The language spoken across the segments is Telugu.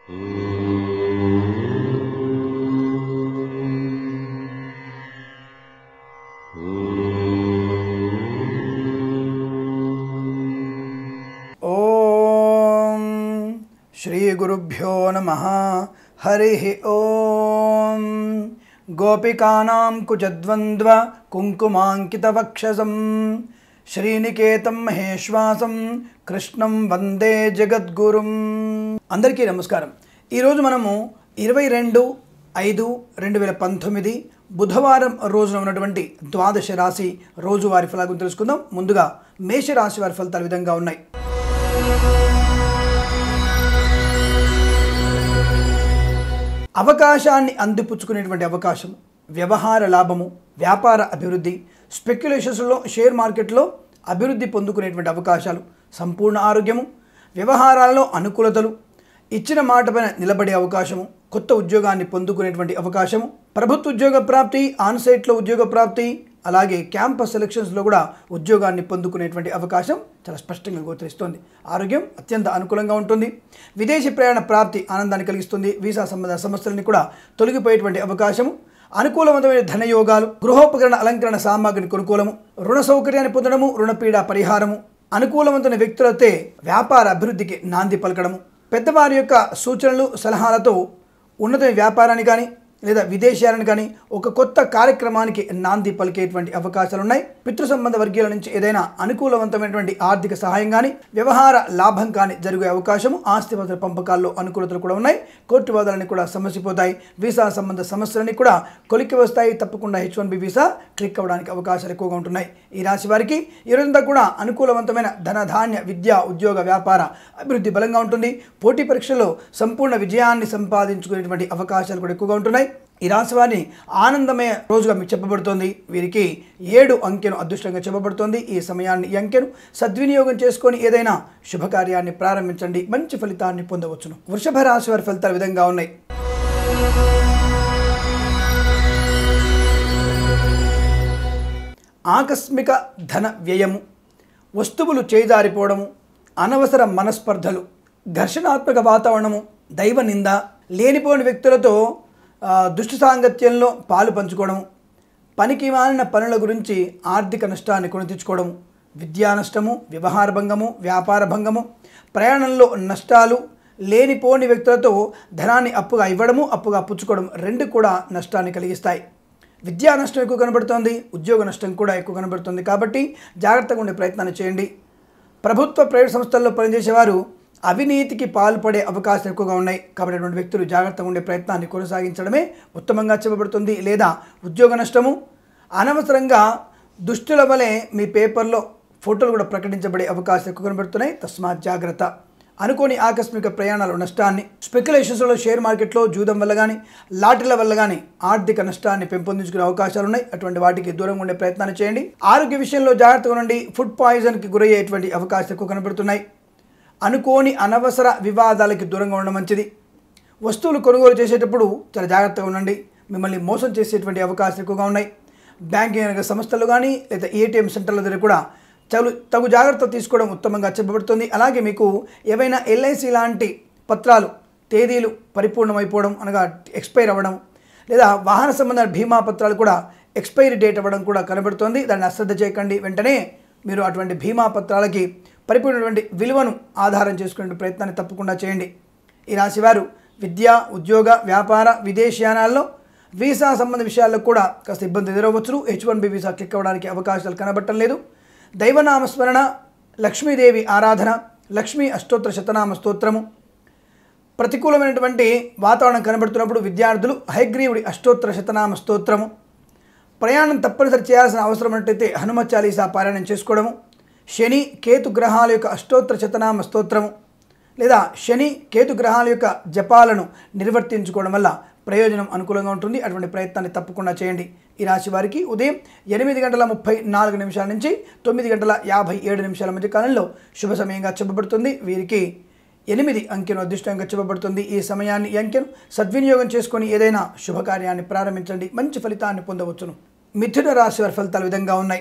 ఓం శ్రీ గురుభ్యో నమ హరి ఓం గోపికానాం కుచద్వంద్వ కుంకుమాంకితవక్షసం శ్రీనికేతం మహేశ్వాసం కృష్ణం వందే జగద్గురుం అందరికీ నమస్కారం ఈరోజు మనము ఇరవై రెండు ఐదు రెండు వేల పంతొమ్మిది బుధవారం రోజున ఉన్నటువంటి ద్వాదశ రాశి రోజువారి ఫలాలను తెలుసుకుందాం ముందుగా మేషరాశి వారి ఫలితాలు ఈ విధంగా ఉన్నాయి అవకాశాన్ని అందిపుచ్చుకునేటువంటి అవకాశం వ్యవహార లాభము వ్యాపార అభివృద్ధి స్పెక్యులేషన్స్లో షేర్ మార్కెట్లో అభివృద్ధి పొందుకునేటువంటి అవకాశాలు సంపూర్ణ ఆరోగ్యము వ్యవహారాల్లో అనుకూలతలు ఇచ్చిన మాట పైన నిలబడే అవకాశము కొత్త ఉద్యోగాన్ని పొందుకునేటువంటి అవకాశము ప్రభుత్వ ఉద్యోగ ప్రాప్తి ఆన్సైట్లో ఉద్యోగ ప్రాప్తి అలాగే క్యాంపస్ సెలక్షన్స్లో కూడా ఉద్యోగాన్ని పొందుకునేటువంటి అవకాశం చాలా స్పష్టంగా గోచరిస్తోంది ఆరోగ్యం అత్యంత అనుకూలంగా ఉంటుంది విదేశీ ప్రయాణ ప్రాప్తి ఆనందాన్ని కలిగిస్తుంది వీసా సంబంధ సమస్యలని కూడా తొలగిపోయేటువంటి అవకాశము అనుకూలవంతమైన ధనయోగాలు గృహోపకరణ అలంకరణ సామాగ్రిని కొనుగోలము రుణ సౌకర్యాన్ని పొందడము రుణపీడ పరిహారము అనుకూలవంతమైన వ్యక్తులతో వ్యాపార అభివృద్ధికి నాంది పలకడము పెద్దవారి యొక్క సూచనలు సలహాలతో ఉన్నత వ్యాపారాన్ని కానీ లేదా విదేశాలను కానీ ఒక కొత్త కార్యక్రమానికి నాంది పలికేటువంటి అవకాశాలు ఉన్నాయి పితృ సంబంధ వర్గీయుల నుంచి ఏదైనా అనుకూలవంతమైనటువంటి ఆర్థిక సహాయం కానీ వ్యవహార లాభం కానీ జరిగే అవకాశము ఆస్తి పత్ర పంపకాల్లో అనుకూలతలు కూడా ఉన్నాయి కోర్టు వాదాలని కూడా సమస్యపోతాయి వీసా సంబంధ సమస్యలని కూడా కొలిక్కి వస్తాయి తప్పకుండా H one B visa click అవ్వడానికి అవకాశాలు ఎక్కువగా ఉంటున్నాయి ఈ రాశి వారికి ఈ రోజంతా కూడా అనుకూలవంతమైన ధన ధాన్య విద్య ఉద్యోగ వ్యాపార అభివృద్ధి బలంగా ఉంటుంది పోటీ పరీక్షల్లో సంపూర్ణ విజయాన్ని సంపాదించుకునేటువంటి అవకాశాలు కూడా ఎక్కువగా ఉంటున్నాయి ఈ రాశి వారిని ఆనందమయ రోజుగా మీకు చెప్పబడుతోంది వీరికి ఏడు అంకెను అదృష్టంగా చెప్పబడుతోంది ఈ సమయాన్ని ఈ అంకెను సద్వినియోగం చేసుకొని ఏదైనా శుభకార్యాన్ని ప్రారంభించండి మంచి ఫలితాన్ని పొందవచ్చును వృషభ రాశి వారి ఫలితాలు ఈ విధంగా ఉన్నాయి ఆకస్మిక ధన వ్యయము వస్తువులు చేజారిపోవడము అనవసర మనస్పర్ధలు ఘర్షణాత్మక వాతావరణము దైవ నింద లేనిపోని వ్యక్తులతో ఆ, దుష్ట సాంగత్యంలో పాలు పంచుకోవడము పనికి మాలిన పనుల గురించి ఆర్థిక నష్టాన్ని కొని తెచ్చుకోవడము విద్యా నష్టము వ్యవహార భంగము వ్యాపార భంగము ప్రయాణంలో నష్టాలు లేనిపోని వ్యక్తులతో ధనాన్ని అప్పుగా ఇవ్వడము అప్పుగా పుచ్చుకోవడం రెండు కూడా నష్టాన్ని కలిగిస్తాయి విద్యా నష్టం ఎక్కువ కనబడుతోంది ఉద్యోగ నష్టం కూడా ఎక్కువ కనబడుతుంది కాబట్టి జాగ్రత్తగా ఉండే ప్రయత్నాన్ని చేయండి ప్రభుత్వ ప్రైవేట్ సంస్థల్లో పనిచేసేవారు అవినీతికి పాల్పడే అవకాశాలు ఎక్కువగా ఉన్నాయి కాబట్టి అటువంటి వ్యక్తులు జాగ్రత్తగా ఉండే ప్రయత్నాన్ని కొనసాగించడమే ఉత్తమంగా చెప్పబడుతుంది లేదా ఉద్యోగ నష్టము అనవసరంగా దుష్టుల వలె మీ పేపర్లో ఫోటోలు కూడా ప్రకటించబడే అవకాశాలు ఎక్కువ కనబడుతున్నాయి తస్మాత్ జాగ్రత్త అనుకోని ఆకస్మిక ప్రయాణాలు నష్టాన్ని స్పెక్యులేషన్స్లో షేర్ మార్కెట్లో జూదం వల్ల కానీ లాటరీల వల్ల కానీ ఆర్థిక నష్టాన్ని పెంపొందించుకునే అవకాశాలు ఉన్నాయి అటువంటి వాటికి దూరంగా ఉండే ప్రయత్నాన్ని చేయండి ఆరోగ్య విషయంలో జాగ్రత్తగా ఉండండి ఫుడ్ పాయిజన్కి గురయ్యేటువంటి అవకాశాలు ఎక్కువ కనబడుతున్నాయి అనుకోని అనవసర వివాదాలకి దూరంగా ఉండడం మంచిది వస్తువులు కొనుగోలు చేసేటప్పుడు చాలా జాగ్రత్తగా ఉండండి మిమ్మల్ని మోసం చేసేటువంటి అవకాశాలు ఎక్కువగా ఉన్నాయి బ్యాంకింగ్ రంగ సంస్థలు కానీ లేదా ఏటీఎం సెంటర్ల దగ్గర కూడా చలు తగు జాగ్రత్త తీసుకోవడం ఉత్తమంగా చెప్పబడుతుంది అలాగే మీకు ఏవైనా ఎల్ఐసి లాంటి పత్రాలు తేదీలు పరిపూర్ణమైపోవడం అనగా ఎక్స్పైర్ అవ్వడం లేదా వాహన సంబంధ బీమా పత్రాలు కూడా ఎక్స్పైరీ డేట్ అవ్వడం కూడా కనబడుతోంది దాన్ని అశ్రద్ధ చేయకండి వెంటనే మీరు అటువంటి బీమా పత్రాలకి పరిపూర్ణటువంటి విలువను ఆధారం చేసుకునే ప్రయత్నాన్ని తప్పకుండా చేయండి ఈ రాశివారు విద్య ఉద్యోగ వ్యాపార విదేశయానాల్లో వీసా సంబంధ విషయాల్లో కూడా కాస్త ఇబ్బంది ఎదురవ్వచ్చు H one B visa click అవ్వడానికి అవకాశాలు కనబడటం లేదు దైవనామస్మరణ లక్ష్మీదేవి ఆరాధన లక్ష్మీ అష్టోత్తర శతనామ స్తోత్రము ప్రతికూలమైనటువంటి వాతావరణం కనబడుతున్నప్పుడు విద్యార్థులు హైగ్రీవుడి అష్టోత్తర శతనామ స్తోత్రము ప్రయాణం తప్పనిసరి చేయాల్సిన అవసరం ఉన్నట్టయితే హనుమ చాలీసా పారాయణం చేసుకోవడము శని కేతు గ్రహాల యొక్క అష్టోత్తర శతనామ స్తోత్రము లేదా శని కేతు గ్రహాల యొక్క జపాలను నిర్వర్తించుకోవడం వల్ల ప్రయోజనం అనుకూలంగా ఉంటుంది అటువంటి ప్రయత్నాన్ని తప్పకుండా చేయండి ఈ రాశి వారికి ఉదయం ఎనిమిది గంటల ముప్పై నాలుగు నిమిషాల నుంచి తొమ్మిది గంటల యాభై ఏడు నిమిషాల మధ్య కాలంలో శుభ సమయంగా చెప్పబడుతుంది వీరికి ఎనిమిది అంకెను అదృష్టంగా చెప్పబడుతుంది ఈ సమయాన్ని ఈ అంకెను సద్వినియోగం చేసుకొని ఏదైనా శుభకార్యాన్ని ప్రారంభించండి మంచి ఫలితాన్ని పొందవచ్చును మిథున రాశి వారి ఫలితాలు ఈ విధంగా ఉన్నాయి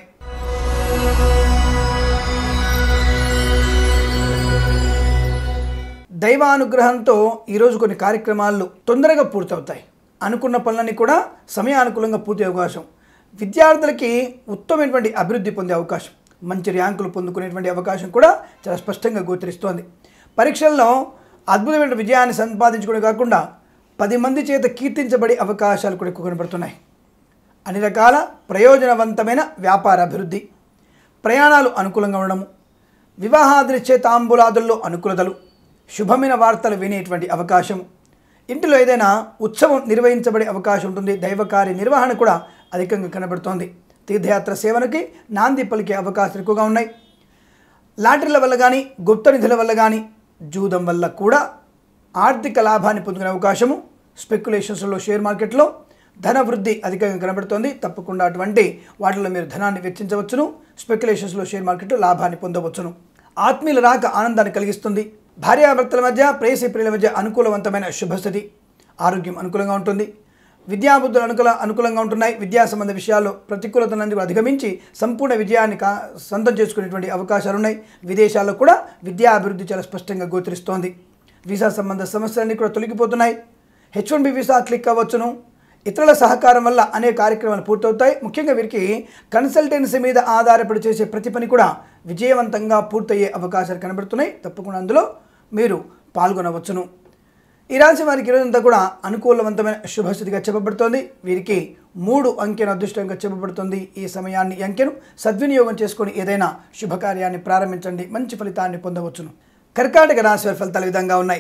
దైవానుగ్రహంతో ఈరోజు కొన్ని కార్యక్రమాలు తొందరగా పూర్తవుతాయి అనుకున్న పనులన్నీ కూడా సమయానుకూలంగా పూర్తి అవకాశం విద్యార్థులకి ఉత్తమమైనటువంటి అభివృద్ధి పొందే అవకాశం మంచి ర్యాంకులు పొందుకునేటువంటి అవకాశం కూడా చాలా స్పష్టంగా గోచరిస్తోంది పరీక్షల్లో అద్భుతమైన విజయాన్ని సంపాదించుకోవడం కాకుండా పది మంది చేత కీర్తించబడే అవకాశాలు కూడా ఎక్కువ కనబడుతున్నాయి అన్ని రకాల ప్రయోజనవంతమైన వ్యాపార అభివృద్ధి ప్రయాణాలు అనుకూలంగా ఉండడము వివాహాదినిచ్చే తాంబూలాదుల్లో అనుకూలతలు శుభమైన వార్తలు వినేటువంటి అవకాశం ఇంటిలో ఏదైనా ఉత్సవం నిర్వహించబడే అవకాశం ఉంటుంది దైవకార్య నిర్వహణ కూడా అధికంగా కనబడుతోంది తీర్థయాత్ర సేవనకి నాంది పలికే అవకాశాలు ఎక్కువగా ఉన్నాయి లాటరీల వల్ల కానీ గుప్త నిధుల వల్ల కానీ జూదం వల్ల కూడా ఆర్థిక లాభాన్ని పొందుకునే అవకాశము స్పెక్యులేషన్స్లో షేర్ మార్కెట్లో ధన వృద్ధి అధికంగా కనబడుతోంది తప్పకుండా అటువంటి వాటిలో మీరు ధనాన్ని వెచ్చించవచ్చును స్పెక్యులేషన్స్లో షేర్ మార్కెట్ లాభాన్ని పొందవచ్చును ఆత్మీయుల రాక ఆనందాన్ని కలిగిస్తుంది భార్యాభర్తల మధ్య ప్రేసి ప్రియుల మధ్య అనుకూలవంతమైన శుభస్థితి ఆరోగ్యం అనుకూలంగా ఉంటుంది విద్యాబుద్ధులు అనుకూల అనుకూలంగా ఉంటున్నాయి విద్యా సంబంధ విషయాల్లో ప్రతికూలతలను అధిగమించి సంపూర్ణ విజయాన్ని కా సొంతం చేసుకునేటువంటి అవకాశాలు ఉన్నాయి విదేశాల్లో కూడా విద్యా అభివృద్ధి చాలా స్పష్టంగా గోచరిస్తోంది వీసా సంబంధ సమస్యలన్నీ కూడా తొలగిపోతున్నాయి H one B visa click అవ్వచ్చును ఇతరుల సహకారం వల్ల అనేక కార్యక్రమాలు పూర్తవుతాయి ముఖ్యంగా వీరికి కన్సల్టెన్సీ మీద ఆధారపడి చేసే ప్రతి పని కూడా విజయవంతంగా పూర్తయ్యే అవకాశాలు కనబడుతున్నాయి తప్పకుండా అందులో మీరు పాల్గొనవచ్చును ఈ రాశి వారికి ఈరోజంతా కూడా అనుకూలవంతమైన శుభస్థితిగా చెప్పబడుతోంది వీరికి మూడు అంకెను అదృష్టంగా చెప్పబడుతుంది ఈ సమయాన్ని ఈ అంకెను సద్వినియోగం చేసుకొని ఏదైనా శుభకార్యాన్ని ప్రారంభించండి మంచి ఫలితాన్ని పొందవచ్చును కర్కాటక రాశి వారి ఫలితాలు ఈ విధంగా ఉన్నాయి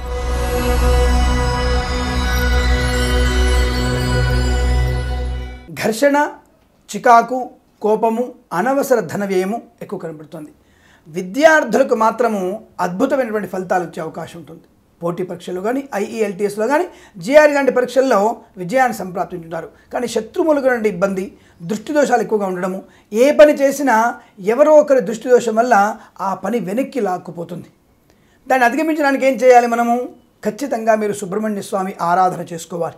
ఘర్షణ చికాకు కోపము అనవసర ధన వ్యయము ఎక్కువ కనబడుతుంది విద్యార్థులకు మాత్రము అద్భుతమైనటువంటి ఫలితాలు వచ్చే అవకాశం ఉంటుంది పోటీ పరీక్షలు కానీ ఐఈఎల్టీఎస్లో కానీ జిఆర్ లాంటి పరీక్షల్లో విజయాన్ని సంప్రాప్తించుంటారు కానీ శత్రువులకు నుండి ఇబ్బంది దృష్టి దోషాలు ఎక్కువగా ఉండడము ఏ పని చేసినా ఎవరో ఒకరి దృష్టి దోషం వల్ల ఆ పని వెనక్కి లాక్కుపోతుంది దాన్ని అధిగమించడానికి ఏం చేయాలి మనము ఖచ్చితంగా మీరు సుబ్రహ్మణ్య స్వామి ఆరాధన చేసుకోవాలి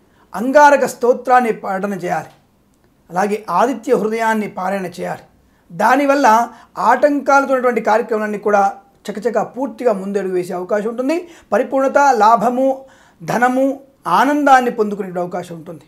అంగారక స్తోత్రాన్ని పాఠన చేయాలి అలాగే ఆదిత్య హృదయాన్ని పారాయణ చేయాలి దానివల్ల ఆటంకాలతో ఉన్నటువంటి కార్యక్రమాలన్నీ కూడా చకచక పూర్తిగా ముందడుగు వేసే అవకాశం ఉంటుంది పరిపూర్ణత లాభము ధనము ఆనందాన్ని పొందుకునే అవకాశం ఉంటుంది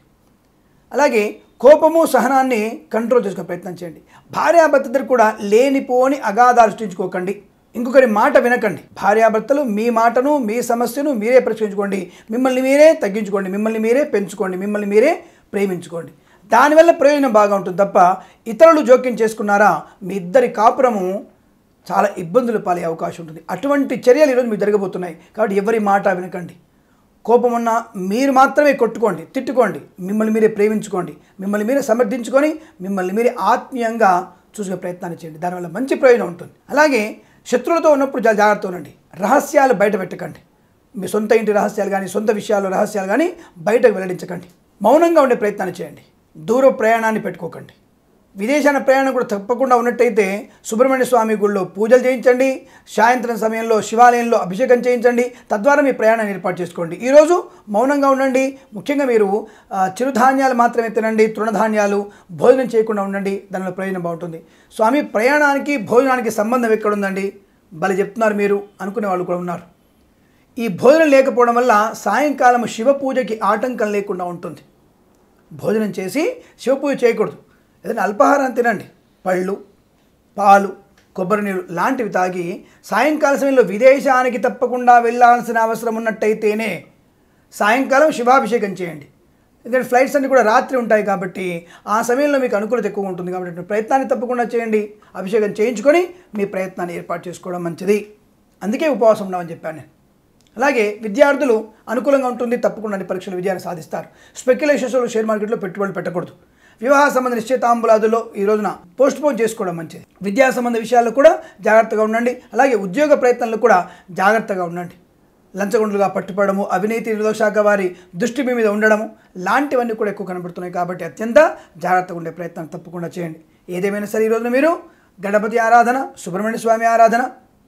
అలాగే కోపము సహనాన్ని కంట్రోల్ చేసుకునే ప్రయత్నం చేయండి భార్యాభర్తలు కూడా లేనిపోని అగాధాలు సృష్టించుకోకండి ఇంకొకరి మాట వినకండి భార్యాభర్తలు మీ మాటను మీ సమస్యను మీరే పరిష్కరించుకోండి మిమ్మల్ని మీరే తగ్గించుకోండి మిమ్మల్ని మీరే పెంచుకోండి మిమ్మల్ని మీరే ప్రేమించుకోండి దానివల్ల ప్రయోజనం బాగా ఉంటుంది తప్ప ఇతరులు జోక్యం చేసుకున్నారా మీ ఇద్దరి కాపురము చాలా ఇబ్బందులు పాలే అవకాశం ఉంటుంది అటువంటి చర్యలు ఈరోజు మీకు జరగబోతున్నాయి కాబట్టి ఎవరి మాట వినకండి కోపం ఉన్నా మీరు మాత్రమే కొట్టుకోండి తిట్టుకోండి మిమ్మల్ని మీరే ప్రేమించుకోండి మిమ్మల్ని మీరే సమర్థించుకొని మిమ్మల్ని మీరే ఆత్మీయంగా చూసుకునే ప్రయత్నాన్ని చేయండి దానివల్ల మంచి ప్రయోజనం ఉంటుంది అలాగే శత్రువులతో ఉన్నప్పుడు చాలా జాగ్రత్త ఉండండి రహస్యాలు బయట పెట్టకండి మీ సొంత ఇంటి రహస్యాలు కానీ సొంత విషయాలు రహస్యాలు కానీ బయటకు వెల్లడించకండి మౌనంగా ఉండే ప్రయత్నాన్ని చేయండి దూర ప్రయాణాన్ని పెట్టుకోకండి విదేశాన ప్రయాణం కూడా తప్పకుండా ఉన్నట్టయితే సుబ్రహ్మణ్య స్వామి గుళ్ళో పూజలు చేయించండి సాయంత్రం సమయంలో శివాలయంలో అభిషేకం చేయించండి తద్వారా మీ ప్రయాణాన్ని ఏర్పాటు చేసుకోండి ఈరోజు మౌనంగా ఉండండి ముఖ్యంగా మీరు ఆ, చిరుధాన్యాలు మాత్రమే తినండి తృణధాన్యాలు భోజనం చేయకుండా ఉండండి దానిలో ప్రయోజనం బాగుంటుంది స్వామి ప్రయాణానికి భోజనానికి సంబంధం ఎక్కడుందండి భలే చెప్తున్నారు మీరు అనుకునే వాళ్ళు కూడా ఉన్నారు ఈ భోజనం లేకపోవడం వల్ల సాయంకాలం శివ పూజకి ఆటంకం లేకుండా ఉంటుంది భోజనం చేసి శివపూజ చేయకూడదు ఏదైనా అల్పాహారం తినండి పళ్ళు పాలు కొబ్బరి నీళ్ళు లాంటివి తాగి సాయంకాల సమయంలో విదేశానికి తప్పకుండా వెళ్ళాల్సిన అవసరం ఉన్నట్టయితేనే సాయంకాలం శివాభిషేకం చేయండి ఎందుకంటే ఫ్లైట్స్ అన్నీ కూడా రాత్రి ఉంటాయి కాబట్టి ఆ సమయంలో మీకు అనుకూలత ఎక్కువ ఉంటుంది కాబట్టి ప్రయత్నాన్ని తప్పకుండా చేయండి అభిషేకం చేయించుకొని మీ ప్రయత్నాన్ని ఏర్పాటు చేసుకోవడం మంచిది అందుకే ఉపవాసం ఉండమని చెప్పాను నేను అలాగే విద్యార్థులు అనుకూలంగా ఉంటుంది తప్పకుండా అన్ని పరీక్షలు విజయాన్ని సాధిస్తారు స్పెక్యులేషన్స్లో షేర్ మార్కెట్లో పెట్టుబడులు పెట్టకూడదు వివాహ సంబంధ నిశ్చితాంబులాదులో ఈ రోజున పోస్ట్ పోన్ చేసుకోవడం మంచిది విద్యా సంబంధ విషయాల్లో కూడా జాగ్రత్తగా ఉండండి అలాగే ఉద్యోగ ప్రయత్నాల్లో కూడా జాగ్రత్తగా ఉండండి లంచగొండలుగా పట్టుపడము అవినీతి నిరోధక శాఖ వారి దృష్టి మీ మీద ఉండడము లాంటివన్నీ కూడా ఎక్కువ కనబడుతున్నాయి కాబట్టి అత్యంత జాగ్రత్తగా ఉండే ప్రయత్నం తప్పకుండా చేయండి ఏదేమైనా సరే ఈ రోజున మీరు గణపతి ఆరాధన సుబ్రహ్మణ్య స్వామి ఆరాధన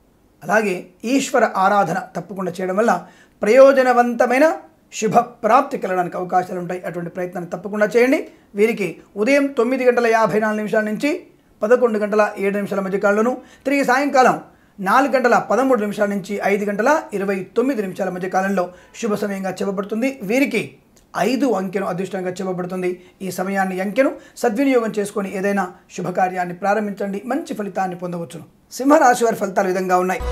అలాగే ఈశ్వర ఆరాధన తప్పకుండా చేయడం వల్ల ప్రయోజనవంతమైన శుభ ప్రాప్తి కలగడానికి అవకాశాలు ఉంటాయి అటువంటి ప్రయత్నాన్ని తప్పకుండా చేయండి వీరికి ఉదయం తొమ్మిది గంటల యాభై నాలుగు నిమిషాల నుంచి పదకొండు గంటల ఏడు నిమిషాల మధ్య కాలంలోనూ తిరిగి సాయంకాలం నాలుగు గంటల పదమూడు నిమిషాల నుంచి ఐదు గంటల ఇరవై తొమ్మిది నిమిషాల మధ్య కాలంలో శుభ సమయంగా చెప్పబడుతుంది వీరికి ఐదు అంకెను అదృష్టంగా చెప్పబడుతుంది ఈ సమయాన్ని అంకెను సద్వినియోగం చేసుకొని ఏదైనా శుభకార్యాన్ని ప్రారంభించండి మంచి ఫలితాన్ని పొందవచ్చును సింహరాశి వారి ఫలితాలు ఈ విధంగా ఉన్నాయి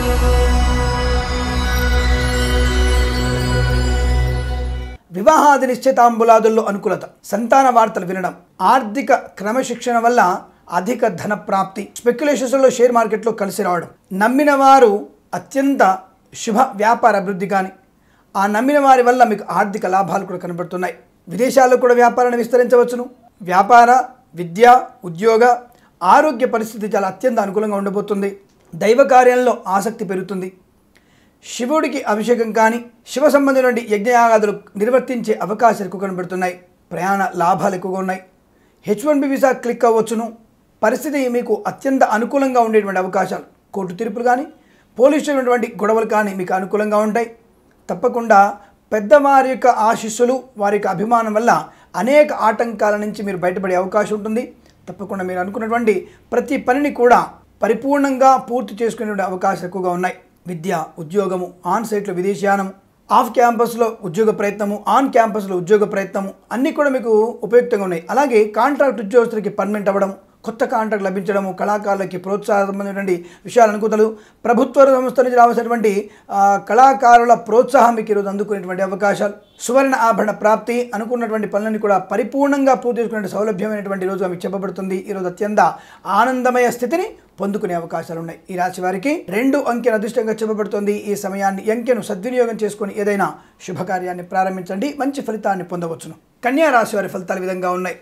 వివాహాది నిశ్చితాంబులాదుల్లో అనుకూలత సంతాన వార్తలు వినడం ఆర్థిక క్రమశిక్షణ వల్ల అధిక ధన ప్రాప్తి స్పెక్యులేషన్స్లో షేర్ మార్కెట్లో కలిసి రావడం నమ్మిన వారు అత్యంత శుభ వ్యాపార అభివృద్ధి కానీ ఆ నమ్మిన వారి వల్ల మీకు ఆర్థిక లాభాలు కూడా కనబడుతున్నాయి విదేశాల్లో కూడా వ్యాపారాన్ని విస్తరించవచ్చును వ్యాపార విద్య ఉద్యోగ ఆరోగ్య పరిస్థితి చాలా అత్యంత అనుకూలంగా ఉండబోతుంది దైవ కార్యంలో ఆసక్తి పెరుగుతుంది శివుడికి అభిషేకం కానీ శివ సంబంధమైన యజ్ఞయాగాదులు నిర్వర్తించే అవకాశాలు ఎక్కువ కనబడుతున్నాయి ప్రయాణ లాభాలు ఎక్కువగా ఉన్నాయి H one B visa click అవ్వచ్చును పరిస్థితి మీకు అత్యంత అనుకూలంగా ఉండేటువంటి అవకాశాలు కోర్టు తీర్పులు కానీ పోలీసు ఉన్నటువంటి గొడవలు కానీ మీకు అనుకూలంగా ఉంటాయి తప్పకుండా పెద్దవారి యొక్క ఆశీస్సులు వారి యొక్క అభిమానం వల్ల అనేక ఆటంకాల నుంచి మీరు బయటపడే అవకాశం ఉంటుంది తప్పకుండా మీరు అనుకున్నటువంటి ప్రతి పనిని కూడా పరిపూర్ణంగా పూర్తి చేసుకునే అవకాశాలు ఎక్కువగా ఉన్నాయి విద్య ఉద్యోగము ఆన్ సైట్లో విదేశీయానం ఆఫ్ క్యాంపస్లో ఉద్యోగ ప్రయత్నము ఆన్ క్యాంపస్లో ఉద్యోగ ప్రయత్నము అన్నీ కూడా మీకు ఉపయుక్తంగా ఉన్నాయి అలాగే కాంట్రాక్ట్ ఉద్యోగస్తులకి పర్మనెంట్ అవ్వడం కొత్త కాంట్రాక్ట్ లభించడము కళాకారులకి ప్రోత్సాహ సంబంధించినటువంటి విషయాలు అనుకూతలు ప్రభుత్వ సంస్థ నుంచి రావాల్సినటువంటి ఆ, కళాకారుల ప్రోత్సాహం మీకు ఈరోజు అందుకునేటువంటి అవకాశాలు సువర్ణ ఆభరణ ప్రాప్తి అనుకున్నటువంటి పనులను కూడా పరిపూర్ణంగా పూర్తి చేసుకునే సౌలభ్యమైనటువంటి రోజు మీకు చెప్పబడుతుంది ఈరోజు అత్యంత ఆనందమయ స్థితిని పొందుకునే అవకాశాలు ఉన్నాయి ఈ రాశి వారికి రెండు అంకెను అదృష్టంగా చెప్పబడుతుంది ఈ సమయాన్ని ఈ అంకెను సద్వినియోగం చేసుకొని ఏదైనా శుభకార్యాన్ని ప్రారంభించండి మంచి ఫలితాన్ని పొందవచ్చును కన్యా రాశి వారి ఫలితాలు ఈ విధంగా ఉన్నాయి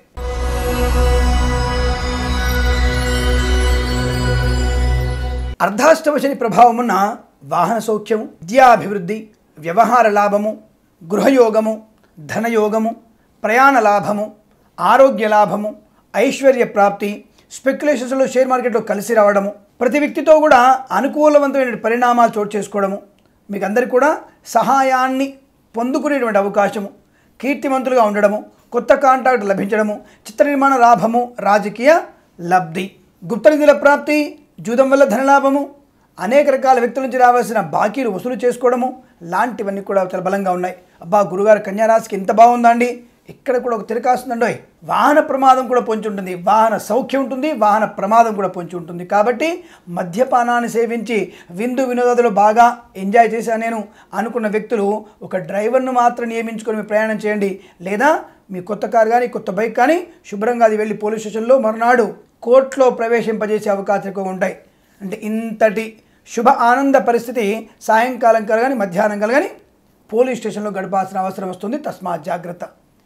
అర్ధాష్టమ శని ప్రభావమున్న వాహన సౌఖ్యము విద్యాభివృద్ధి వ్యవహార లాభము గృహయోగము ధనయోగము ప్రయాణ లాభము ఆరోగ్య లాభము ఐశ్వర్య ప్రాప్తి స్పెక్యులేషన్స్లో షేర్ మార్కెట్లో కలిసి రావడము ప్రతి వ్యక్తితో కూడా అనుకూలవంతమైన పరిణామాలు చోటు చేసుకోవడము మీకు అందరికీ కూడా సహాయాన్ని పొందుకునేటువంటి అవకాశము కీర్తిమంతులుగా ఉండడము కొత్త కాంట్రాక్ట్ లభించడము చిత్ర నిర్మాణ లాభము రాజకీయ లబ్ధి గుప్త నిధుల ప్రాప్తి జూదం వల్ల ధనలాభము అనేక రకాల వ్యక్తుల నుంచి రావాల్సిన బాకీలు వసూలు చేసుకోవడము లాంటివన్నీ కూడా చాలా బలంగా ఉన్నాయి అబ్బా గురుగారు కన్యారాశికి ఇంత బాగుందా అండి ఇక్కడ కూడా ఒక తిరకాస్తుందండో వాహన ప్రమాదం కూడా పొంచి ఉంటుంది వాహన సౌఖ్యం ఉంటుంది వాహన ప్రమాదం కూడా పొంచి ఉంటుంది కాబట్టి మద్యపానాన్ని సేవించి విందు వినోదాలు బాగా ఎంజాయ్ చేశాను నేను అనుకున్న వ్యక్తులు ఒక డ్రైవర్ను మాత్రం నియమించుకొని మీరు ప్రయాణం చేయండి లేదా మీ కొత్త కారు కానీ కొత్త బైక్ కానీ శుభ్రంగా అది వెళ్ళి పోలీస్ స్టేషన్లో మరునాడు కోర్టులో ప్రవేశింపజేసే అవకాశాలు ఎక్కువ ఉంటాయి అంటే ఇంతటి శుభ ఆనంద పరిస్థితి సాయంకాలం కలగాని మధ్యాహ్నం కలగాని పోలీస్ స్టేషన్లో గడపాల్సిన అవసరం వస్తుంది తస్మాత్ జాగ్రత్త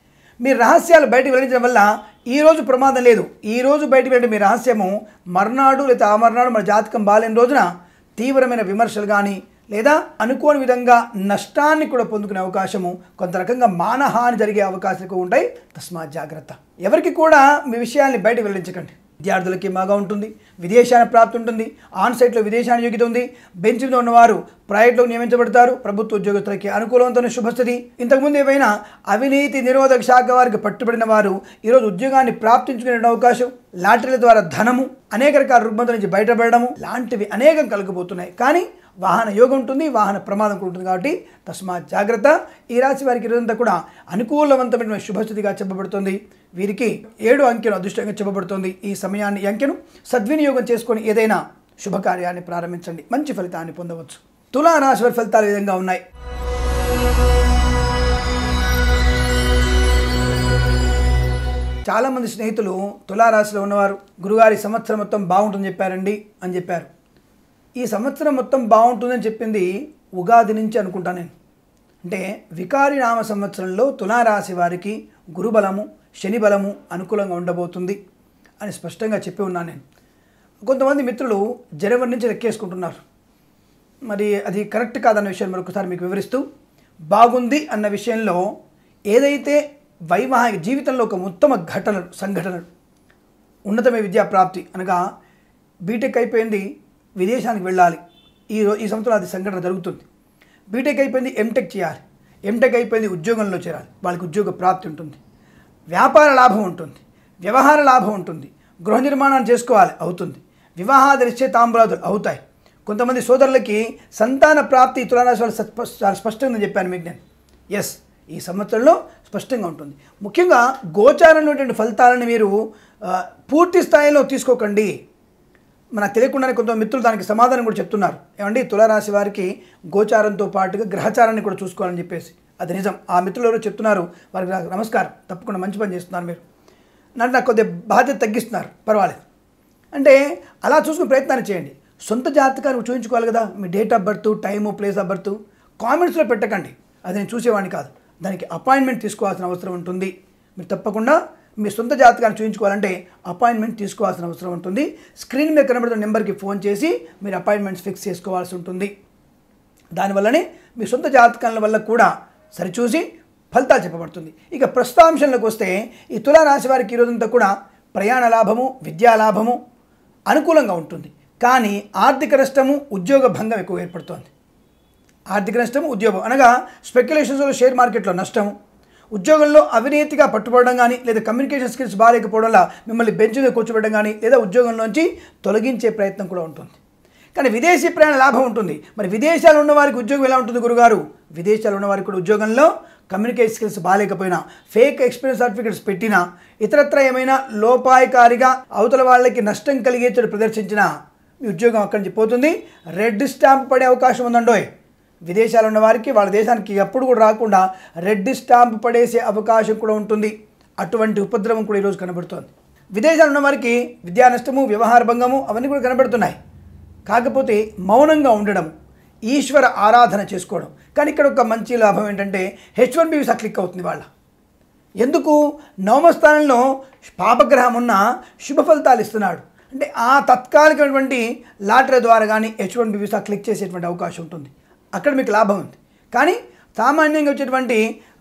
మీ రహస్యాలు బయటకు వెళ్లించడం వల్ల ఈరోజు ప్రమాదం లేదు ఈరోజు బయటకు వెళ్ళి మీ రహస్యము మర్నాడు లేదా ఆ మర్నాడు మన జాతకం బాలేని రోజున తీవ్రమైన విమర్శలు కానీ లేదా అనుకోని విధంగా నష్టాన్ని కూడా పొందుకునే అవకాశము కొంత రకంగా మానహాని జరిగే అవకాశాలు ఎక్కువ ఉంటాయి తస్మాత్ జాగ్రత్త ఎవరికి కూడా మీ విషయాల్ని బయటకు వెళ్ళించకండి విద్యార్థులకి బాగా ఉంటుంది విదేశాన ప్రాప్తి ఉంటుంది ఆన్ సైట్లో విదేశాన యోగ్యత ఉంది బెంచ్ మీద ఉన్నవారు ప్రైవేట్లో నియమించబడతారు ప్రభుత్వ ఉద్యోగస్తులకి అనుకూలవంతమైన శుభస్థితి ఇంతకుముందు ఏవైనా అవినీతి నిరోధక శాఖ వారికి పట్టుబడిన వారు ఈరోజు ఉద్యోగాన్ని ప్రాప్తించుకునే అవకాశం లాటరీల ద్వారా ధనము అనేక రకాల రుగ్మతల నుంచి బయటపడడము లాంటివి అనేకం కలగబోతున్నాయి కానీ వాహన యోగం ఉంటుంది వాహన ప్రమాదం కూడా ఉంటుంది కాబట్టి తస్మాత్ జాగ్రత్త ఈ రాశి వారికి ఇదంతా కూడా అనుకూలవంతమైన శుభస్థితిగా చెప్పబడుతుంది వీరికి ఏడు అంకెను అదృష్టంగా చెప్పబడుతుంది ఈ సమయాన్ని ఈ అంకెను సద్వినియోగం చేసుకొని ఏదైనా శుభకార్యాన్ని ప్రారంభించండి మంచి ఫలితాన్ని పొందవచ్చు తులా రాశి వారి ఫలితాలు ఈ విధంగా ఉన్నాయి చాలామంది స్నేహితులు తులారాశిలో ఉన్నవారు గురుగారి సంవత్సరం మొత్తం బాగుంటుందని చెప్పారండి అని చెప్పారు ఈ సంవత్సరం మొత్తం బాగుంటుందని చెప్పింది ఉగాది నుంచి అనుకుంటా నేను అంటే వికారి నామ సంవత్సరంలో తులారాశి వారికి గురుబలము శని బలము అనుకూలంగా ఉండబోతుంది అని స్పష్టంగా చెప్పి ఉన్నాను నేను కొంతమంది మిత్రులు జనవరి నుంచి లెక్కేసుకుంటున్నారు మరి అది కరెక్ట్ కాదన్న విషయాన్ని మరొకసారి మీకు వివరిస్తూ బాగుంది అన్న విషయంలో ఏదైతే వైవాహిక జీవితంలో ఒక ఉత్తమ ఘటనలు సంఘటనలు ఉన్నతమైన విద్యా ప్రాప్తి అనగా బీటెక్ అయిపోయింది విదేశానికి వెళ్ళాలి ఈ రో ఈ సంవత్సరం అది సంఘటన జరుగుతుంది బీటెక్ అయిపోయింది ఎంటెక్ చేయాలి ఎంటెక్ అయిపోయింది ఉద్యోగంలో చేరాలి వాళ్ళకి ఉద్యోగ ప్రాప్తి ఉంటుంది వ్యాపార లాభం ఉంటుంది వ్యవహార లాభం ఉంటుంది గృహ నిర్మాణం చేసుకోవాలి అవుతుంది వివాహాది నిశ్చయ తాంబూలాదులు అవుతాయి కొంతమంది సోదరులకి సంతాన ప్రాప్తి తులారాశి వాళ్ళు సస్ప- చాలా స్పష్టంగా చెప్పాను మీకు నేను ఎస్ ఈ సంవత్సరంలో స్పష్టంగా ఉంటుంది ముఖ్యంగా గోచారమైనటువంటి ఫలితాలను మీరు ఆ, పూర్తి స్థాయిలో తీసుకోకండి మనకు తెలియకుండానే కొంత మిత్రులు దానికి సమాధానం కూడా చెప్తున్నారు ఏమండి తులారాశి వారికి గోచారంతో పాటుగా గ్రహచారాన్ని కూడా చూసుకోవాలని చెప్పేసి అది నిజం ఆ మిత్రులు ఎవరో చెప్తున్నారు వారికి నాకు నమస్కారం తప్పకుండా మంచి పని చేస్తున్నారు మీరు నాకు నాకు కొద్దిగా బాధ్యత తగ్గిస్తున్నారు పర్వాలేదు అంటే అలా చూసుకునే ప్రయత్నాన్ని చేయండి సొంత జాతకాన్ని చూపించుకోవాలి కదా మీ date of birth time place of birth కామెంట్స్లో పెట్టకండి అది నేను చూసేవాడిని కాదు దానికి అపాయింట్మెంట్ తీసుకోవాల్సిన అవసరం ఉంటుంది మీరు తప్పకుండా మీ సొంత జాతకాన్ని చూపించుకోవాలంటే అపాయింట్మెంట్ తీసుకోవాల్సిన అవసరం ఉంటుంది స్క్రీన్ మీద కనబడుతున్న నెంబర్కి ఫోన్ చేసి మీరు అపాయింట్మెంట్స్ ఫిక్స్ చేసుకోవాల్సి ఉంటుంది దానివల్లనే మీ సొంత జాతకాల వల్ల కూడా సరిచూసి ఫలితాలు చెప్పబడుతుంది ఇక ప్రస్తుతాంశంలోకి వస్తే ఈ తులారాశి వారికి ఈ రోజంతా కూడా ప్రయాణ లాభము విద్యా లాభము అనుకూలంగా ఉంటుంది కానీ ఆర్థిక నష్టము ఉద్యోగ భంగం ఎక్కువ ఏర్పడుతోంది ఆర్థిక నష్టం ఉద్యోగం అనగా స్పెక్యులేషన్స్లో షేర్ మార్కెట్లో నష్టం ఉద్యోగంలో అవినీతిగా పట్టుబడడం కానీ లేదా కమ్యూనికేషన్ స్కిల్స్ బాగాలేకపోవడం వల్ల మిమ్మల్ని బెంచ్ మీద కూర్చోబెట్టడం కానీ లేదా ఉద్యోగంలోంచి తొలగించే ప్రయత్నం కూడా ఉంటుంది కానీ విదేశీ ప్రయాణ లాభం ఉంటుంది మరి విదేశాలు ఉన్న వారికి ఉద్యోగం ఎలా ఉంటుంది గురుగారు విదేశాలు ఉన్న వారికి కూడా ఉద్యోగంలో కమ్యూనికేషన్ స్కిల్స్ బాగాలేకపోయినా ఫేక్ ఎక్స్పీరియన్స్ సర్టిఫికేట్స్ పెట్టినా ఇతరత్ర ఏమైనా లోపాయకారిగా అవతల వాళ్ళకి నష్టం కలిగేటట్టు ప్రదర్శించినా మీ ఉద్యోగం అక్కడి నుంచి పోతుంది రెడ్ స్టాంప్ పడే అవకాశం ఉందండోయ్ విదేశాలు ఉన్న వారికి వాళ్ళ దేశానికి ఎప్పుడు కూడా రాకుండా రెడ్ స్టాంప్ పడేసే అవకాశం కూడా ఉంటుంది అటువంటి ఉపద్రవం కూడా ఈరోజు కనబడుతోంది విదేశాలు ఉన్న వారికి విద్యా నష్టము వ్యవహార భంగము అవన్నీ కూడా కనబడుతున్నాయి కాకపోతే మౌనంగా ఉండడం ఈశ్వర ఆరాధన చేసుకోవడం కానీ ఇక్కడ ఒక మంచి లాభం ఏంటంటే H one B visa click అవుతుంది వాళ్ళ ఎందుకు నవమస్థానంలో పాపగ్రహం ఉన్న శుభ ఫలితాలు ఇస్తున్నాడు అంటే ఆ తత్కాలికమైనటువంటి లాటరీ ద్వారా కానీ H one B visa click చేసేటువంటి అవకాశం ఉంటుంది అక్కడ మీకు లాభం ఉంది కానీ సామాన్యంగా వచ్చేటువంటి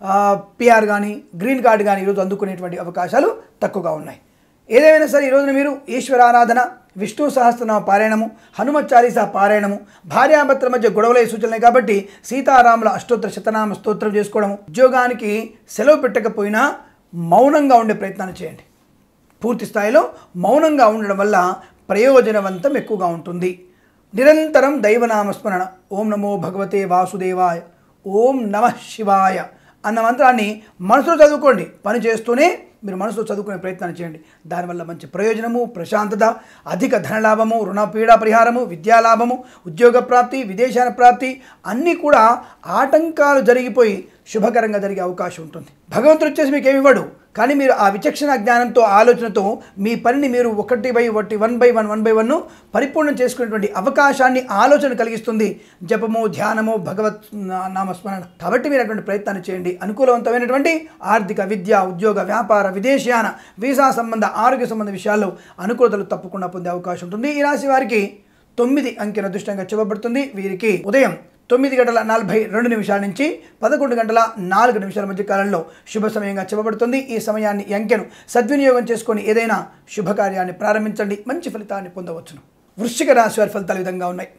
పిఆర్ కానీ గ్రీన్ కార్డు కానీ ఈరోజు అందుకునేటువంటి అవకాశాలు తక్కువగా ఉన్నాయి ఏదేమైనా సరే ఈ రోజున మీరు ఈశ్వర ఆరాధన విష్ణు సహస్రనామ పారాయణము హనుమత్ చాలీసా పారాయణము భార్యాభర్తల మధ్య గొడవలే సూచనలే కాబట్టి సీతారాముల అష్టోత్తర శతనామ స్తోత్రం చేసుకోవడం ఉద్యోగానికి సెలవు పెట్టకపోయినా మౌనంగా ఉండే ప్రయత్నాన్ని చేయండి పూర్తి స్థాయిలో మౌనంగా ఉండడం వల్ల ప్రయోజనవంతం ఎక్కువగా ఉంటుంది నిరంతరం దైవనామస్మరణ ఓం నమో భగవతే వాసుదేవాయ ఓం నమ శివాయ అన్న మంత్రాన్ని మనసులో చదువుకోండి పని చేస్తూనే మీరు మనసులో చదువుకునే ప్రయత్నాన్ని చేయండి దానివల్ల మంచి ప్రయోజనము ప్రశాంతత అధిక ధనలాభము రుణ పీడా పరిహారము విద్యాలాభము ఉద్యోగ ప్రాప్తి విదేశాల ప్రాప్తి అన్నీ కూడా ఆటంకాలు జరిగిపోయి శుభకరంగా జరిగే అవకాశం ఉంటుంది భగవంతుడు వచ్చేసి మీకు ఏమి ఇవ్వడు కానీ మీరు ఆ విచక్షణ జ్ఞానంతో ఆలోచనతో మీ పనిని మీరు ఒకటి బై ఒకటి one by one one by one పరిపూర్ణం చేసుకునేటువంటి అవకాశాన్ని ఆలోచన కలిగిస్తుంది జపము ధ్యానము భగవత్ నా- నామస్మరణ కాబట్టి మీరు అటువంటి ప్రయత్నాన్ని చేయండి అనుకూలవంతమైనటువంటి ఆర్థిక విద్య ఉద్యోగ వ్యాపార విదేశీయాన వీసా సంబంధ ఆరోగ్య సంబంధ విషయాల్లో అనుకూలతలు తప్పకుండా పొందే అవకాశం ఉంటుంది ఈ రాశి వారికి తొమ్మిది అంకెల అదృష్టంగా చెప్పబడుతుంది వీరికి ఉదయం తొమ్మిది గంటల నలభై రెండు నిమిషాల నుంచి పదకొండు గంటల నాలుగు నిమిషాల మధ్య కాలంలో శుభ సమయంగా చెప్పబడుతుంది ఈ సమయాన్ని ఈ అంకెను సద్వినియోగం చేసుకొని ఏదైనా శుభకార్యాన్ని ప్రారంభించండి మంచి ఫలితాన్ని పొందవచ్చును వృశ్చిక రాశి వారి ఫలితాలు ఈ విధంగా ఉన్నాయి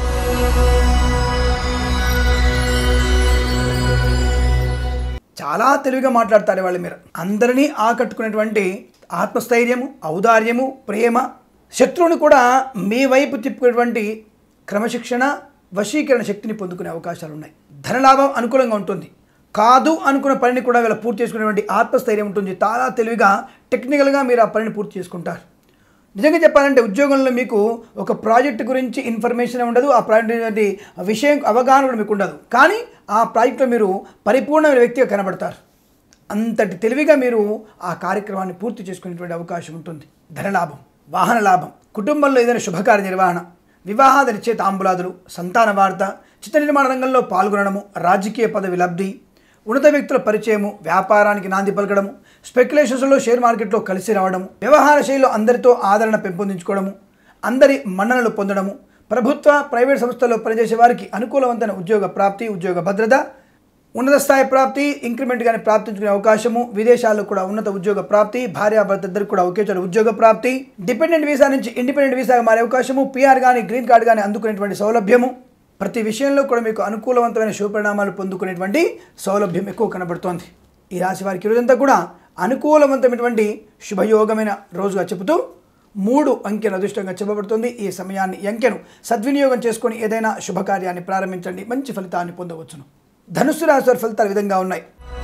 చాలా తెలివిగా మాట్లాడతారు వాళ్ళు మీరు అందరినీ ఆకట్టుకునేటువంటి ఆత్మస్థైర్యము ఔదార్యము ప్రేమ శత్రువుని కూడా మీ వైపు తిప్పుకునేటువంటి క్రమశిక్షణ వశీకరణ శక్తిని పొందుకునే అవకాశాలు ఉన్నాయి ధనలాభం అనుకూలంగా ఉంటుంది కాదు అనుకున్న పనిని కూడా వీళ్ళ పూర్తి చేసుకునేటువంటి ఆత్మస్థైర్యం ఉంటుంది చాలా తెలివిగా టెక్నికల్గా మీరు ఆ పనిని పూర్తి చేసుకుంటారు నిజంగా చెప్పాలంటే ఉద్యోగంలో మీకు ఒక ప్రాజెక్ట్ గురించి ఇన్ఫర్మేషన్ ఉండదు ఆ ప్రాజెక్ట్ విషయం అవగాహన కూడా మీకు ఉండదు కానీ ఆ ప్రాజెక్ట్లో మీరు పరిపూర్ణమైన వ్యక్తిగా కనబడతారు అంతటి తెలివిగా మీరు ఆ కార్యక్రమాన్ని పూర్తి చేసుకునేటువంటి అవకాశం ఉంటుంది ధనలాభం వాహన లాభం కుటుంబంలో ఏదైనా శుభకార్య నిర్వహణ వివాహాద నిశ్చయిత ఆంబులాదులు సంతాన వార్త చిత్ర నిర్మాణ రంగంలో పాల్గొనడము రాజకీయ పదవి లబ్ధి ఉన్నత వ్యక్తుల పరిచయము వ్యాపారానికి నాంది పలకడము స్పెక్యులేషన్స్లో షేర్ మార్కెట్లో కలిసి రావడము వ్యవహార శైలిలో అందరితో ఆదరణ పెంపొందించుకోవడము అందరి మన్ననలు పొందడము ప్రభుత్వ ప్రైవేట్ సంస్థల్లో పనిచేసే వారికి అనుకూలవంతమైన ఉద్యోగ ప్రాప్తి ఉద్యోగ భద్రత ఉన్నత స్థాయి ప్రాప్తి ఇంక్రిమెంట్ కానీ ప్రాప్తించుకునే అవకాశము విదేశాల్లో కూడా ఉన్నత ఉద్యోగ ప్రాప్తి భార్యాభర్త ఇద్దరికి కూడా ఒకే చోట ఉద్యోగ ప్రాప్తి డిపెండెంట్ వీసా నుంచి ఇండిపెండెంట్ వీసాగా మారే అవకాశము పిఆర్ కానీ గ్రీన్ కార్డ్ కానీ అందుకునేటువంటి సౌలభ్యము ప్రతి విషయంలో కూడా మీకు అనుకూలవంతమైన శుభపరిణామాలు పొందుకునేటువంటి సౌలభ్యం ఎక్కువ కనబడుతోంది ఈ రాశి వారికి ఈ రోజంతా కూడా అనుకూలవంతమైనటువంటి శుభయోగమైన రోజుగా చెబుతూ మూడు అంకెను అదృష్టంగా చెప్పబడుతుంది ఈ సమయాన్ని ఈ అంకెను సద్వినియోగం చేసుకొని ఏదైనా శుభకార్యాన్ని ప్రారంభించండి మంచి ఫలితాన్ని పొందవచ్చును ధనుస్సు రాశి వారి ఫలితాలు ఈ విధంగా ఉన్నాయి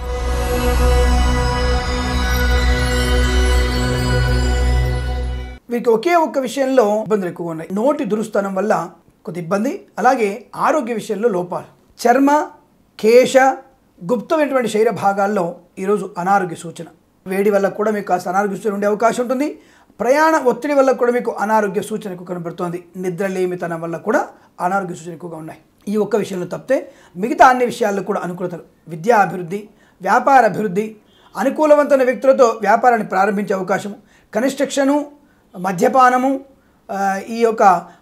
వీరికి ఒకే ఒక్క విషయంలో ఇబ్బందులు ఎక్కువగా ఉన్నాయి నోటి దురుస్తనం వల్ల కొద్ది ఇబ్బంది అలాగే ఆరోగ్య విషయంలో లోపాలు చర్మ కేశ గుప్తమైనటువంటి శరీర భాగాల్లో ఈరోజు అనారోగ్య సూచన వేడి వల్ల కూడా మీకు కాస్త అనారోగ్య సూచన ఉండే అవకాశం ఉంటుంది ప్రయాణ ఒత్తిడి వల్ల కూడా మీకు అనారోగ్య సూచన ఎక్కువ కనబడుతోంది నిద్రలేమితనం వల్ల కూడా అనారోగ్య సూచన ఎక్కువగా ఉన్నాయి ఈ ఒక్క విషయంలో తప్పితే మిగతా అన్ని విషయాల్లో కూడా అనుకూలతలు విద్యా అభివృద్ధి వ్యాపార అభివృద్ధి అనుకూలవంతమైన వ్యక్తులతో వ్యాపారాన్ని ప్రారంభించే అవకాశము కన్స్ట్రక్షను మద్యపానము ఆ, ఈ యొక్క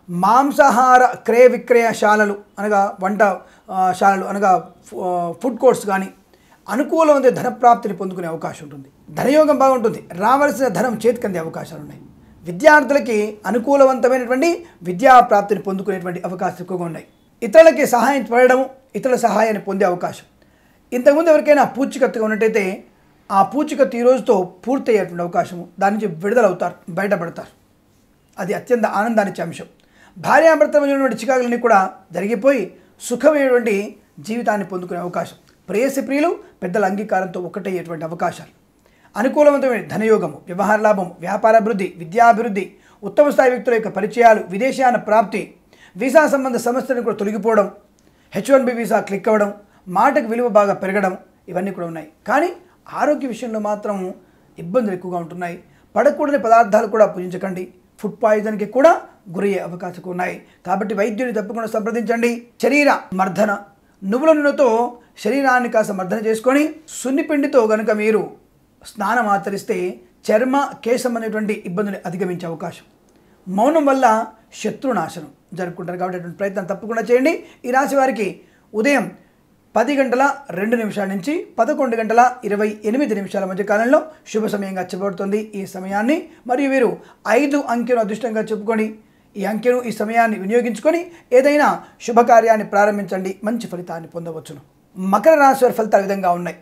మాంసాహార క్రయ విక్రయశాలలు అనగా వంట ఆ, శాలలు అనగా ఫు- ఆ, ఫుడ్ కోర్ట్స్ కానీ అనుకూలమైన ధనప్రాప్తిని పొందుకునే అవకాశం ఉంటుంది ధనయోగం బాగుంటుంది రావాల్సిన ధనం చేతికి అందే అవకాశాలు ఉన్నాయి విద్యార్థులకి అనుకూలవంతమైనటువంటి విద్యా ప్రాప్తిని పొందుకునేటువంటి అవకాశాలు ఎక్కువగా ఉన్నాయి ఇతరులకి సహాయం పడడము ఇతరుల సహాయాన్ని పొందే అవకాశం ఇంతకుముందు ఎవరికైనా పూచికత్తుగా ఉన్నట్టయితే ఆ పూచికత్తు ఈ రోజుతో పూర్తయ్యేటువంటి అవకాశము దాని నుంచి విడుదలవుతారు బయటపడతారు అది అత్యంత ఆనందాన్నిచ్చే అంశం భార్యాభర్తమైనటువంటి చికాకులన్నీ కూడా జరిగిపోయి సుఖమైనటువంటి జీవితాన్ని పొందుకునే అవకాశం ప్రేయసి ప్రియులు పెద్దల అంగీకారంతో ఒకటయ్యేటువంటి అవకాశాలు అనుకూలవంతమైన ధనయోగము వ్యవహార లాభము వ్యాపారాభివృద్ధి విద్యాభివృద్ధి ఉత్తమ స్థాయి వ్యక్తుల యొక్క పరిచయాలు విదేశాన ప్రాప్తి వీసా సంబంధ సమస్యలను కూడా తొలగిపోవడం H one B visa click అవ్వడం మాటకు విలువ బాగా పెరగడం ఇవన్నీ కూడా ఉన్నాయి కానీ ఆరోగ్య విషయంలో మాత్రం ఇబ్బందులు ఎక్కువగా ఉంటున్నాయి పడకూడని పదార్థాలు కూడా పూజించకండి ఫుడ్ పాయిజన్కి కూడా గురయ్యే అవకాశాలు ఉన్నాయి కాబట్టి వైద్యుని తప్పకుండా సంప్రదించండి శరీర మర్దన నువ్వుల నూనెతో శరీరాన్ని కాస్త మర్దన చేసుకొని సున్నిపిండితో గనుక మీరు స్నానం ఆచరిస్తే చర్మ కేశం అనేటువంటి ఇబ్బందులు అధిగమించే అవకాశం మౌనం వల్ల శత్రునాశనం జరుపుకుంటారు కాబట్టి అటువంటి ప్రయత్నం తప్పకుండా చేయండి ఈ రాశి వారికి ఉదయం పది గంటల రెండు నిమిషాల నుంచి పదకొండు గంటల ఇరవై ఎనిమిది నిమిషాల మధ్య కాలంలో శుభ సమయంగా చెప్పబడుతుంది ఈ సమయాన్ని మరియు వీరు ఐదు అంకెను అదృష్టంగా చెప్పుకొని ఈ అంకెను ఈ సమయాన్ని వినియోగించుకొని ఏదైనా శుభకార్యాన్ని ప్రారంభించండి మంచి ఫలితాన్ని పొందవచ్చును మకర రాశి వారి ఫలితాలు ఈ విధంగా ఉన్నాయి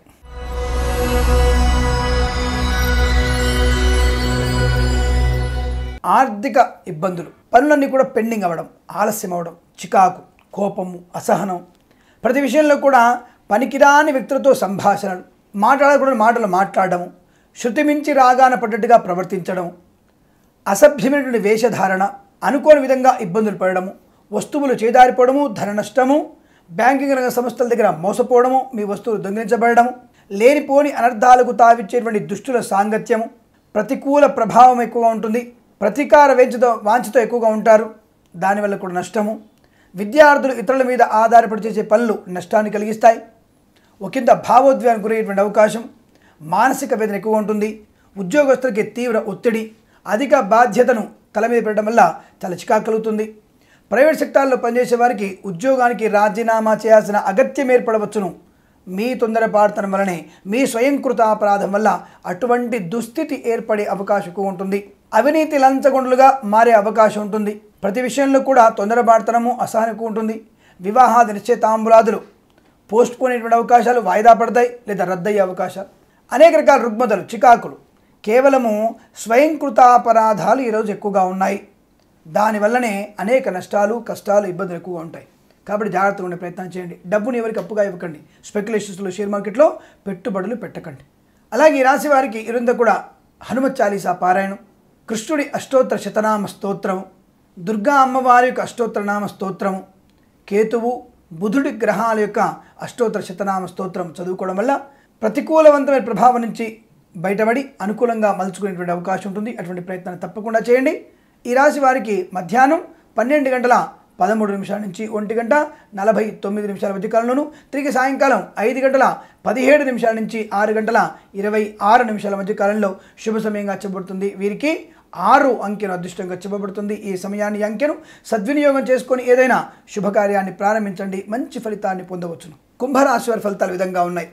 ఆర్థిక ఇబ్బందులు పనులన్నీ కూడా పెండింగ్ అవ్వడం ఆలస్యం అవ్వడం చికాకు కోపము అసహనం ప్రతి విషయంలో కూడా పనికిరాని వ్యక్తులతో సంభాషణలు మాట్లాడకూడని మాటలు మాట్లాడడం శృతి మించి రాగాన పడ్డట్టుగా ప్రవర్తించడం అసభ్యమైనటువంటి వేషధారణ అనుకోని విధంగా ఇబ్బందులు పడడము వస్తువులు చేదారిపోవడము ధన నష్టము బ్యాంకింగ్ రంగ సంస్థల దగ్గర మోసపోవడము మీ వస్తువులు దొంగిలించబడము లేనిపోని అనర్థాలకు తావిచ్చేటువంటి దుష్టుల సాంగత్యము ప్రతికూల ప్రభావం ఎక్కువగా ఉంటుంది ప్రతీకార వేంచతో వాంఛతో ఎక్కువగా ఉంటారు దానివల్ల కూడా నష్టము విద్యార్థులు ఇతరుల మీద ఆధారపడి చేసే పనులు నష్టాన్ని కలిగిస్తాయి ఒకంత భావోద్వేగానికి గురయ్యేటువంటి అవకాశం మానసిక వేదన ఎక్కువ ఉంటుంది ఉద్యోగస్తులకి తీవ్ర ఒత్తిడి అధిక బాధ్యతను తల మీద పెట్టడం వల్ల చాలా చికాకు కలుగుతుంది ప్రైవేట్ సెక్టార్లో పనిచేసే వారికి ఉద్యోగానికి రాజీనామా చేయాల్సిన అగత్యం ఏర్పడవచ్చును మీ తొందరపాటుతనం వలనే మీ స్వయంకృత అపరాధం వల్ల అటువంటి దుస్థితి ఏర్పడే అవకాశం ఎక్కువ ఉంటుంది అవినీతి లంచగొండలుగా మారే అవకాశం ఉంటుంది ప్రతి విషయంలో కూడా తొందరపాటుతనము అసహనం ఎక్కువ ఉంటుంది వివాహాది నిశ్చయితాంబులాదులు పోస్ట్ పోనేటువంటి అవకాశాలు వాయిదా పడతాయి లేదా రద్దయ్యే అవకాశాలు అనేక రకాల రుగ్మతలు చికాకులు కేవలము స్వయంకృతాపరాధాలు ఈరోజు ఎక్కువగా ఉన్నాయి దానివల్లనే అనేక నష్టాలు కష్టాలు ఇబ్బందులు ఎక్కువగా ఉంటాయి కాబట్టి జాగ్రత్తగా ఉండే ప్రయత్నం చేయండి డబ్బుని ఎవరికి అప్పుగా ఇవ్వకండి స్పెక్యులేషన్స్లో షేర్ మార్కెట్లో పెట్టుబడులు పెట్టకండి అలాగే ఈ రాశి వారికి ఇరుంద కూడా హనుమత్ చాలీసా పారాయణం కృష్ణుడి అష్టోత్తర శతనామ స్తోత్రము దుర్గా అమ్మవారి యొక్క అష్టోత్తర నామ స్తోత్రము కేతువు బుధుడి గ్రహాల యొక్క అష్టోత్తర శతనామ స్తోత్రం చదువుకోవడం వల్ల ప్రతికూలవంతమైన ప్రభావం నుంచి బయటపడి అనుకూలంగా మలుచుకునేటువంటి అవకాశం ఉంటుంది అటువంటి ప్రయత్నాన్ని తప్పకుండా చేయండి ఈ రాశి వారికి మధ్యాహ్నం పన్నెండు గంటల పదమూడు నిమిషాల నుంచి ఒంటి గంట నలభై తొమ్మిది నిమిషాల మధ్య కాలంలోను తిరిగి సాయంకాలం ఐదు గంటల పదిహేడు నిమిషాల నుంచి ఆరు గంటల ఇరవై ఆరు నిమిషాల మధ్య కాలంలో శుభ సమయంగా చెప్పబడుతుంది వీరికి ఆరు అంకెను అదృష్టంగా చెప్పబడుతుంది ఈ సమయాన్ని ఈ అంకెను సద్వినియోగం చేసుకొని ఏదైనా శుభకార్యాన్ని ప్రారంభించండి మంచి ఫలితాన్ని పొందవచ్చును కుంభరాశి వారి ఫలితాలు ఈ విధంగా ఉన్నాయి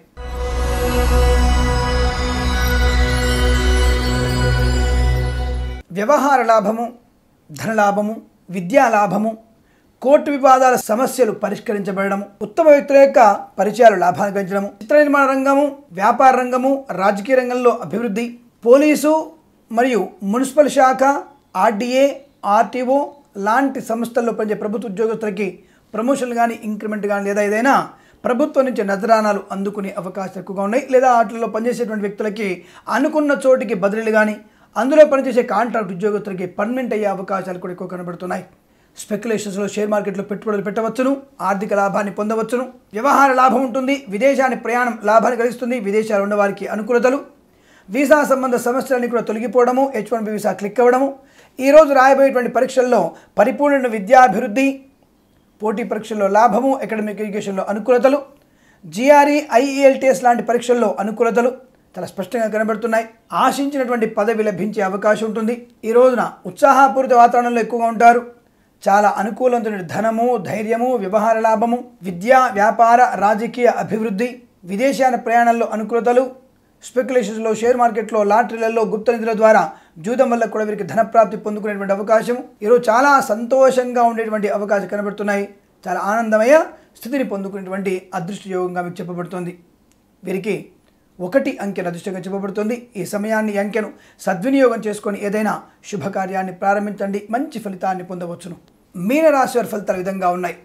వ్యవహార లాభము ధనలాభము విద్యా లాభము కోర్టు వివాదాల సమస్యలు పరిష్కరించబడము ఉత్తమ వ్యక్తుల యొక్క పరిచయాలు లాభాన్ని పెంచడము చిత్ర నిర్మాణ రంగము వ్యాపార రంగము రాజకీయ రంగంలో అభివృద్ధి పోలీసు మరియు మున్సిపల్ శాఖ ఆర్డీఏ ఆర్టీఓ లాంటి సంస్థల్లో పనిచే ప్రభుత్వ ఉద్యోగస్తులకి ప్రమోషన్లు కానీ ఇంక్రిమెంట్ కానీ లేదా ఏదైనా ప్రభుత్వం నుంచి నజరానాలు అందుకునే అవకాశాలు ఎక్కువగా ఉన్నాయి లేదా వాటిలో పనిచేసేటువంటి వ్యక్తులకి అనుకున్న చోటికి బదిలీలు కానీ అందులో పనిచేసే కాంట్రాక్ట్ ఉద్యోగస్తులకి పర్మనెంట్ అయ్యే అవకాశాలు కూడా ఎక్కువ కనబడుతున్నాయి స్పెక్యులేషన్స్లో షేర్ మార్కెట్లో పెట్టుబడులు పెట్టవచ్చును ఆర్థిక లాభాన్ని పొందవచ్చును వ్యవహార లాభం ఉంటుంది విదేశాన్ని ప్రయాణం లాభాన్ని కలిగిస్తుంది విదేశాలు ఉన్నవారికి అనుకూలతలు వీసా సంబంధ సమస్యలన్నీ కూడా తొలగిపోవడము H one B visa click అవ్వడము ఈరోజు రాయబోయేటువంటి పరీక్షల్లో పరిపూర్ణ విద్యాభివృద్ధి పోటీ పరీక్షల్లో లాభము అకాడమిక్ ఎడ్యుకేషన్లో అనుకూలతలు జిఆర్ఈ ఐఈఎల్టీఎస్ లాంటి పరీక్షల్లో అనుకూలతలు చాలా స్పష్టంగా కనబడుతున్నాయి ఆశించినటువంటి పదవి లభించే అవకాశం ఉంటుంది ఈ రోజున ఉత్సాహపూరిత వాతావరణంలో ఎక్కువగా ఉంటారు చాలా అనుకూలమైన ధనము ధైర్యము వ్యవహార లాభము విద్యా వ్యాపార రాజకీయ అభివృద్ధి విదేశాల ప్రయాణాల్లో అనుకూలతలు స్పెక్యులేషన్స్లో షేర్ మార్కెట్లో లాటరీలలో గుప్త నిధుల ద్వారా జూదం వల్ల కూడా వీరికి ధనప్రాప్తి పొందుకునేటువంటి అవకాశం ఈరోజు చాలా సంతోషంగా ఉండేటువంటి అవకాశం కనబడుతున్నాయి చాలా ఆనందమయ స్థితిని పొందుకునేటువంటి అదృష్ట యోగంగా మీకు చెప్పబడుతుంది వీరికి ఒకటి అంకెను అదృష్టంగా చెప్పబడుతుంది ఈ సమయాన్ని ఈ అంకెను సద్వినియోగం చేసుకొని ఏదైనా శుభకార్యాన్ని ప్రారంభించండి మంచి ఫలితాన్ని పొందవచ్చును మీనరాశి వారి ఫలితాలు ఈ విధంగా ఉన్నాయి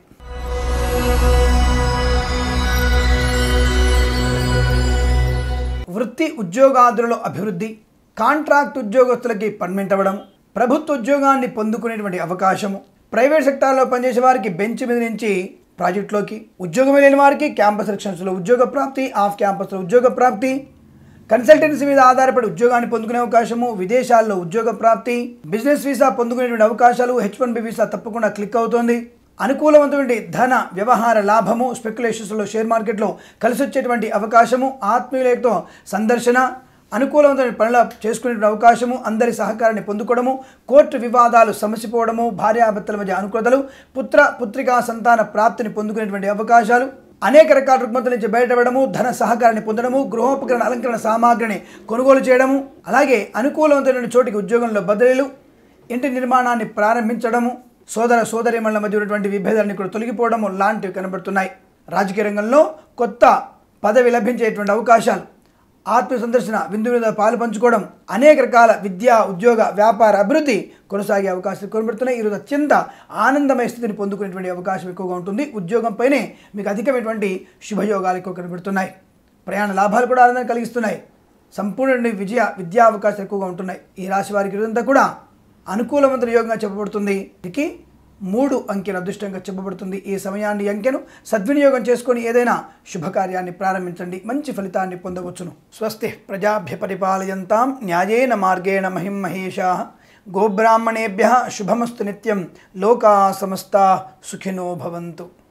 వృత్తి ఉద్యోగాదులలో అభివృద్ధి కాంట్రాక్ట్ ఉద్యోగస్తులకి పర్మనెంట్ అవ్వడం ప్రభుత్వ ఉద్యోగాన్ని పొందుకునేటువంటి అవకాశము ప్రైవేట్ సెక్టార్లో పనిచేసే వారికి బెంచ్ మీద నుంచి ప్రాజెక్టులోకి ఉద్యోగం లేని వారికి క్యాంపస్ సెక్షన్స్లో ఉద్యోగ ప్రాప్తి ఆఫ్ క్యాంపస్లో ఉద్యోగ ప్రాప్తి కన్సల్టెన్సీ మీద ఆధారపడి ఉద్యోగాన్ని పొందుకునే అవకాశము విదేశాల్లో ఉద్యోగ ప్రాప్తి బిజినెస్ వీసా పొందుకునేటువంటి అవకాశాలు హెచ్ వన్ బి వీసా తప్పకుండా క్లిక్ అవుతోంది అనుకూలమైనటువంటి ధన వ్యవహార లాభము స్పెక్యులేషన్స్లో షేర్ మార్కెట్లో కలిసి వచ్చేటువంటి అవకాశము ఆత్మీయులతో సందర్శన అనుకూలమైన పనుల చేసుకునే అవకాశము అందరి సహకారాన్ని పొందుకోవడము కోర్టు వివాదాలు సమసిపోవడము భార్యాభర్తల మధ్య అనుకూలతలు పుత్ర పుత్రికా సంతాన ప్రాప్తిని పొందుకునేటువంటి అవకాశాలు అనేక రకాల రుగ్మతల నుంచి బయటపడము ధన సహకారాన్ని పొందడము గృహోపకరణ అలంకరణ సామాగ్రిని కొనుగోలు చేయడము అలాగే అనుకూలమైన చోటికి ఉద్యోగంలో బదిలీలు ఇంటి నిర్మాణాన్ని ప్రారంభించడము సోదర సోదరిమణుల మధ్య ఉన్నటువంటి విభేదాన్ని కూడా తొలగిపోవడము లాంటివి కనబడుతున్నాయి రాజకీయ రంగంలో కొత్త పదవి లభించేటువంటి అవకాశాలు ఆత్మ సందర్శన విందు మీద పాలు పంచుకోవడం అనేక రకాల విద్యా ఉద్యోగ వ్యాపార అభివృద్ధి కొనసాగే అవకాశాలు కనబడుతున్నాయి ఈరోజు అత్యంత ఆనందమయ స్థితిని పొందుకునేటువంటి అవకాశం ఎక్కువగా ఉంటుంది ఉద్యోగంపైనే మీకు అధికమైనటువంటి శుభయోగాలు ఎక్కువ కనబడుతున్నాయి ప్రయాణ లాభాలు కూడా ఆనందం కలిగిస్తున్నాయి సంపూర్ణ విజయ విద్యా అవకాశాలు ఎక్కువగా ఉంటున్నాయి ఈ రాశి వారికి ఇదంతా కూడా అనుకూలవంతుల యోగంగా చెప్పబడుతుంది దీనికి మూడు అంకెను అదృష్టంగా చెప్పబడుతుంది ఈ సమయాన్ని ఈ అంకెను సద్వినియోగం చేసుకొని ఏదైనా శుభకార్యాన్ని ప్రారంభించండి మంచి ఫలితాన్ని పొందవచ్చును స్వస్తి ప్రజాభ్య పరిపాలయంతాం న్యాయేన మార్గేణ మహిం మహేషా గోబ్రాహ్మణేభ్య శుభమస్తు నిత్యం లోకా సమస్తా సుఖినో భవంతు